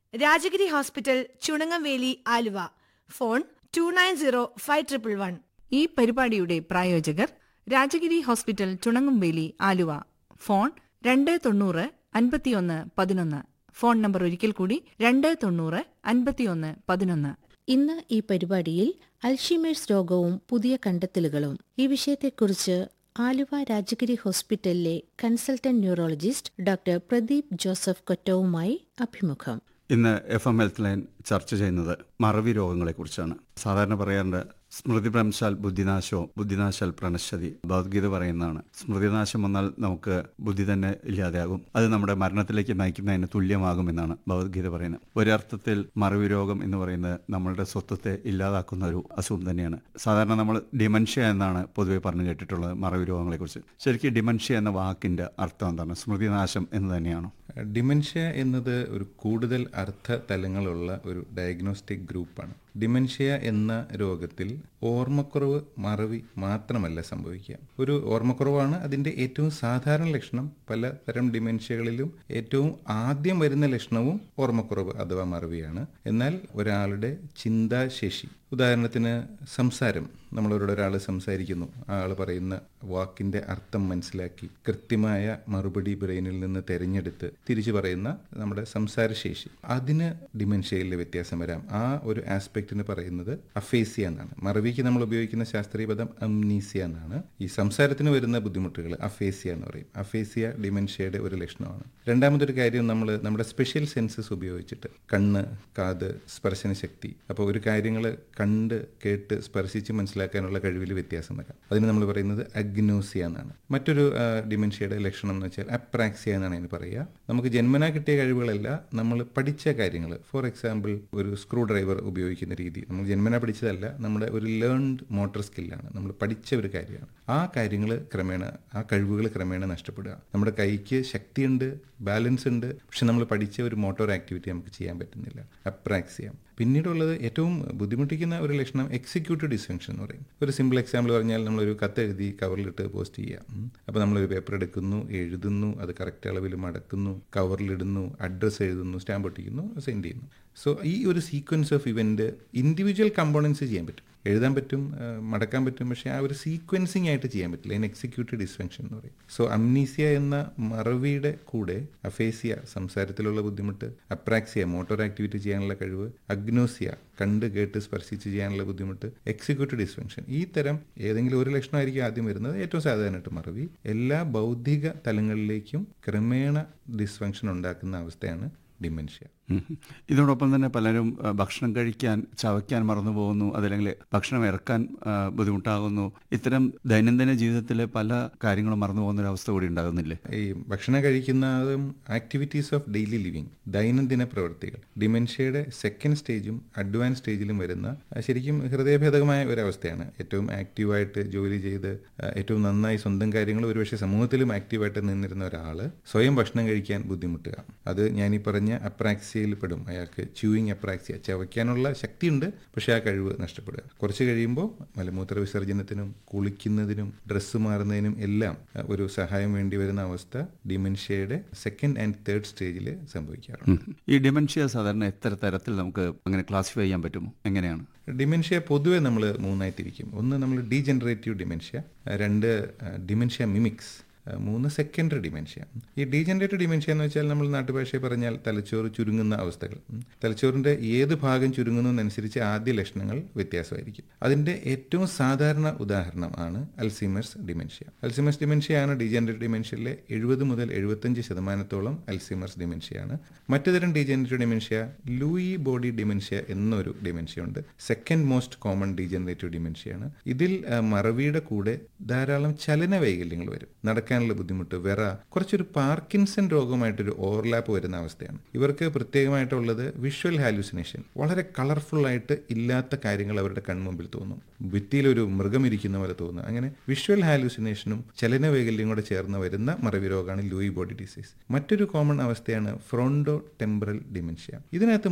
Rajagiri hospital Chunangamvely Aluva phone two nine zero five triple one ഈ പരിപാടിയുടെ പ്രായോജകർ രാജഗിരി ഹോസ്പിറ്റൽ ചുണങ്ങുംവേലി ആലുവ ഫോൺ രണ്ട് തൊണ്ണൂറ് അൻപത്തിയൊന്ന് പതിനൊന്ന് ഫോൺ നമ്പർ ഒരിക്കൽ കൂടി രണ്ട് തൊണ്ണൂറ് അൻപത്തിയൊന്ന് പതിനൊന്ന് ഇന്ന് ഈ പരിപാടിയിൽ അൽഷിമേഴ്സ് രോഗവും പുതിയ കണ്ടെത്തലുകളും ഈ വിഷയത്തെക്കുറിച്ച് ആലുവ രാജഗിരി ഹോസ്പിറ്റലിലെ consultant neurologist doctor Pradeep Joseph കൊറ്റവുമായി അഭിമുഖം ഇന്ന് എഫ് എം ഹെൽത്ത് ലൈൻ ചർച്ച ചെയ്യുന്നത് മറവി രോഗങ്ങളെക്കുറിച്ചാണ് സാധാരണ പറയാറുണ്ട് സ്മൃതിഭ്രംശാൽ ബുദ്ധിനാശവും ബുദ്ധിനാശാൽ പ്രണശ്യതി ഭഗവത്ഗീത പറയുന്നതാണ് സ്മൃതിനാശം വന്നാൽ നമുക്ക് ബുദ്ധി തന്നെ ഇല്ലാതെയാകും അത് നമ്മുടെ മരണത്തിലേക്ക് നയിക്കുന്നതിന് തുല്യമാകുമെന്നാണ് ഭഗവത്ഗീത പറയുന്നത് ഒരർത്ഥത്തിൽ മറവി രോഗം എന്ന് പറയുന്നത് നമ്മളുടെ സ്വത്വത്തെ ഇല്ലാതാക്കുന്ന ഒരു അസുഖം തന്നെയാണ് സാധാരണ നമ്മൾ ഡിമൻഷ്യ എന്നാണ് പൊതുവെ പറഞ്ഞു കേട്ടിട്ടുള്ളത് മറവി രോഗങ്ങളെക്കുറിച്ച് ശരിക്കും ഡിമൻഷ്യ എന്ന വാക്കിന്റെ അർത്ഥം എന്താണ് സ്മൃതിനാശം എന്ന് തന്നെയാണോ ഡിമെൻഷ്യ എന്നത് ഒരു കൂടുതൽ അർത്ഥ തലങ്ങളുള്ള ഒരു ഡയഗ്നോസ്റ്റിക് ഗ്രൂപ്പാണ് ഡിമെൻഷ്യ എന്ന രോഗത്തിൽ ഓർമ്മക്കുറവ് മറവി മാത്രമല്ല സംഭവിക്കുക ഒരു ഓർമ്മക്കുറവാണ് അതിൻ്റെ ഏറ്റവും സാധാരണ ലക്ഷണം പല തരം ഡിമെൻഷ്യകളിലും ഏറ്റവും ആദ്യം വരുന്ന ലക്ഷണവും ഓർമ്മക്കുറവ് അഥവാ മറവിയാണ് എന്നാൽ ഒരാളുടെ ചിന്താശേഷി ഉദാഹരണത്തിന് സംസാരം നമ്മളവരോട് ഒരാൾ സംസാരിക്കുന്നു ആൾ പറയുന്ന വാക്കിന്റെ അർത്ഥം മനസ്സിലാക്കി കൃത്യമായ മറുപടി ബ്രെയിനിൽ നിന്ന് തിരഞ്ഞെടുത്ത് തിരിച്ചു പറയുന്ന നമ്മുടെ സംസാരശേഷി അതിന് ഡിമെൻഷ്യയിലെ വ്യത്യാസം വരാം ആ ഒരു ആസ്പെക്റ്റിന് പറയുന്നത് അഫേസിയ എന്നാണ് മറവിക്ക് നമ്മൾ ഉപയോഗിക്കുന്ന ശാസ്ത്രീയ പദം അംനീസിയ എന്നാണ് ഈ സംസാരത്തിന് വരുന്ന ബുദ്ധിമുട്ടുകൾ അഫേസിയ എന്ന് പറയും അഫേസിയ ഡിമെൻഷ്യയുടെ ഒരു ലക്ഷണമാണ് രണ്ടാമതൊരു കാര്യം നമ്മൾ നമ്മുടെ സ്പെഷ്യൽ സെൻസസ് ഉപയോഗിച്ചിട്ട് കണ്ണ് കാത് സ്പർശന ശക്തി അപ്പോൾ ഒരു കാര്യങ്ങൾ കണ്ട് കേട്ട് സ്പർശിച്ച് മനസ്സിലാക്കാനുള്ള കഴിവിൽ വ്യത്യാസം വരാം അതിന് നമ്മൾ പറയുന്നത് അഗ്നോസിയ എന്നാണ് മറ്റൊരു ആ, ഡിമെൻഷ്യയുടെ ലക്ഷണം എന്ന് വെച്ചാൽ അപ്രാക്സിയ എന്നാണ് അതിന് പറയുക നമുക്ക് ജന്മനാ കിട്ടിയ കഴിവുകളല്ല നമ്മൾ പഠിച്ച കാര്യങ്ങൾ ഫോർ എക്സാമ്പിൾ ഒരു സ്ക്രൂ ഡ്രൈവർ ഉപയോഗിക്കുന്ന രീതി നമ്മൾ ജന്മനാ പഠിച്ചതല്ല നമ്മുടെ ഒരു ലേൺഡ് മോട്ടോർ സ്കില്ലാണ് നമ്മൾ പഠിച്ച ഒരു കാര്യമാണ് ആ കാര്യങ്ങൾ ക്രമേണ ആ കഴിവുകൾ ക്രമേണ നഷ്ടപ്പെടുക നമ്മുടെ കൈക്ക് ശക്തിയുണ്ട് ബാലൻസ് ഉണ്ട് പക്ഷെ നമ്മൾ പഠിച്ച ഒരു മോട്ടോർ ആക്ടിവിറ്റി നമുക്ക് ചെയ്യാൻ പറ്റുന്നില്ല അപ്രാക്സിയ പിന്നീടുള്ളത് ഏറ്റവും ബുദ്ധിമുട്ടിക്കുന്ന ഒരു ലക്ഷണം എക്സിക്യൂട്ടീവ് ഡിസ്ഫങ്ഷൻ എന്ന് പറയും ഒരു സിമ്പിൾ എക്സാമ്പിൾ പറഞ്ഞാൽ നമ്മളൊരു കത്ത് എഴുതി കവറിലിട്ട് പോസ്റ്റ് ചെയ്യാം അപ്പോൾ നമ്മളൊരു പേപ്പർ എടുക്കുന്നു എഴുതുന്നു അത് കറക്റ്റ് അളവിൽ മടക്കുന്നു കവറിലിടുന്നു അഡ്രസ്സ് എഴുതുന്നു സ്റ്റാമ്പ് ഒട്ടിക്കുന്നു സെൻഡ് ചെയ്യുന്നു സോ ഈ ഒരു sequence of event individual components ചെയ്യാൻ പറ്റും എഴുതാൻ പറ്റും ആ, മടക്കാൻ പറ്റും പക്ഷേ ആ ഒരു സീക്വൻസിങ് ആയിട്ട് ചെയ്യാൻ പറ്റില്ല അതിന് എക്സിക്യൂട്ടീവ് ഡിസ്ഫങ്ഷൻ എന്ന് പറയും സോ അംനീസിയ എന്ന മറവിയുടെ കൂടെ അഫേസിയ സംസാരത്തിലുള്ള ബുദ്ധിമുട്ട് അപ്രാക്സിയ മോട്ടോർ ആക്ടിവിറ്റി ചെയ്യാനുള്ള കഴിവ് അഗ്നോസിയ കണ്ട് കേട്ട് സ്പർശിച്ച് ചെയ്യാനുള്ള ബുദ്ധിമുട്ട് എക്സിക്യൂട്ടീവ് ഡിസ്ഫങ്ഷൻ ഈ തരം ഏതെങ്കിലും ഒരു ലക്ഷണമായിരിക്കും ആദ്യം വരുന്നത് ഏറ്റവും സാധാരണയായിട്ട് മറവി എല്ലാ ബൗദ്ധിക തലങ്ങളിലേക്കും ക്രമേണ ഡിസ്ഫങ്ഷൻ ഉണ്ടാക്കുന്ന അവസ്ഥയാണ് ഡിമെൻഷ്യ ഉം. ഇതോടൊപ്പം തന്നെ പലരും ആ, ഭക്ഷണം കഴിക്കാൻ ചവയ്ക്കാൻ മറന്നു പോകുന്നു അതല്ലെങ്കിൽ ഭക്ഷണം ഇറക്കാൻ ആ, ബുദ്ധിമുട്ടാകുന്നു ഇത്തരം ദൈനംദിന ജീവിതത്തിലെ പല കാര്യങ്ങളും മറന്നു പോകുന്ന ഒരു അവസ്ഥ കൂടി ഉണ്ടാകുന്നില്ലേ ഈ ഭക്ഷണം കഴിക്കുന്നതും ആക്ടിവിറ്റീസ് ഓഫ് ഡെയിലി ലിവിങ് ദൈനംദിന പ്രവൃത്തികൾ ഡിമെൻഷ്യയുടെ സെക്കൻഡ് സ്റ്റേജും അഡ്വാൻസ് സ്റ്റേജിലും വരുന്ന ആ, ശരിക്കും ഹൃദയഭേദകമായ ഒരു അവസ്ഥയാണ് ഏറ്റവും ആക്റ്റീവായിട്ട് ജോലി ചെയ്ത് ആ, ഏറ്റവും നന്നായി സ്വന്തം കാര്യങ്ങൾ ഒരുപക്ഷെ സമൂഹത്തിലും ആക്റ്റീവായിട്ട് നിന്നിരുന്ന ഒരാൾ സ്വയം ഭക്ഷണം കഴിക്കാൻ ബുദ്ധിമുട്ടുക അത് ഞാൻ ഈ പറഞ്ഞ അപ്രാക്സിയയിൽ പെടും അയാൾക്ക് ച്യൂയിങ് അപ്രാക്സിയ ചവയ്ക്കാനുള്ള ശക്തിയുണ്ട് പക്ഷേ ആ കഴിവ് നഷ്ടപ്പെടുക കുറച്ച് കഴിയുമ്പോൾ മലമൂത്ര വിസർജനത്തിനും കുളിക്കുന്നതിനും ഡ്രസ്സ് മാറുന്നതിനും എല്ലാം ആ, ഒരു സഹായം വേണ്ടി വരുന്ന അവസ്ഥ ഡിമെൻഷ്യയുടെ സെക്കൻഡ് ആൻഡ് തേർഡ് സ്റ്റേജിൽ സംഭവിക്കാറുണ്ട് ഉം. ഈ ഡിമെൻഷ്യ സാധാരണ എത്ര തരത്തിൽ നമുക്ക് അങ്ങനെ ക്ലാസിഫൈ ചെയ്യാൻ പറ്റുമോ എങ്ങനെയാണ് ഡിമെൻഷ്യ പൊതുവെ നമ്മൾ മൂന്നായി തിരിക്കും ഒന്ന് നമ്മൾ ഡീജനറേറ്റീവ് ഡിമെൻഷ്യ രണ്ട് ഡിമെൻഷ്യ മിമിക്സ് മൂന്ന് സെക്കൻഡറി ഡിമെൻഷ്യ ഈ ഡീജനറേറ്റീവ് ഡിമെൻഷ്യ എന്ന് വെച്ചാൽ നമ്മൾ നാട്ടുഭാഷയിൽ പറഞ്ഞാൽ തലച്ചോറ് ചുരുങ്ങുന്ന അവസ്ഥകൾ ഉം. തലച്ചോറിന്റെ ഏത് ഭാഗം ചുരുങ്ങുന്നതിനനുസരിച്ച് ആദ്യ ലക്ഷണങ്ങൾ വ്യത്യാസമായിരിക്കും അതിന്റെ ഏറ്റവും സാധാരണ ഉദാഹരണമാണ് അൽസീമേഴ്സ് ഡിമെൻഷ്യ അൽസീമേഴ്സ് ഡിമെൻഷ്യ ആണ് ഡീജനറേറ്റീവ് ഡിമെൻഷ്യയിലെ എഴുപത് മുതൽ എഴുപത്തഞ്ച് ശതമാനത്തോളം അൽസീമേഴ്സ് ഡിമെൻഷ്യയാണ് മറ്റു തരം degenerative dementia Lewy body dementia എന്നൊരു ഡിമെൻഷ്യ ഉണ്ട് സെക്കൻഡ് മോസ്റ്റ് കോമൺ ഡീജനറേറ്റീവ് ഡിമെൻഷ്യയാണ് ഇതിൽ ആ, മറവിയുടെ കൂടെ ധാരാളം ചലന വൈകല്യങ്ങൾ വരും നടക്കാനുള്ള ബുദ്ധിമുട്ട് വിറ കുറച്ചൊരു പാർക്കിൻസൺ രോഗമായിട്ടൊരു ഓവർലാപ്പ് വരുന്ന അവസ്ഥയാണ് ഇവർക്ക് പ്രത്യേകമായിട്ടുള്ളത് വിഷ്വൽ ഹാലൂസിനേഷൻ വളരെ കളർഫുൾ ആയിട്ട് ഇല്ലാത്ത കാര്യങ്ങൾ അവരുടെ കൺമുമ്പിൽ തോന്നും ഭിത്തിയിലൊരു മൃഗം ഇരിക്കുന്ന പോലെ തോന്നും അങ്ങനെ വിഷ്വൽ ഹാലൂസിനേഷനും ചലന വൈകല്യം കൂടെ ചേർന്ന് വരുന്ന മറവി രോഗമാണ് ലൂയി ബോഡി ഡിസീസ് മറ്റൊരു കോമൺ അവസ്ഥയാണ് ഫ്രോണ്ടോ ടെമ്പറൽ ഡിമെൻഷ്യ ഇതിനകത്ത്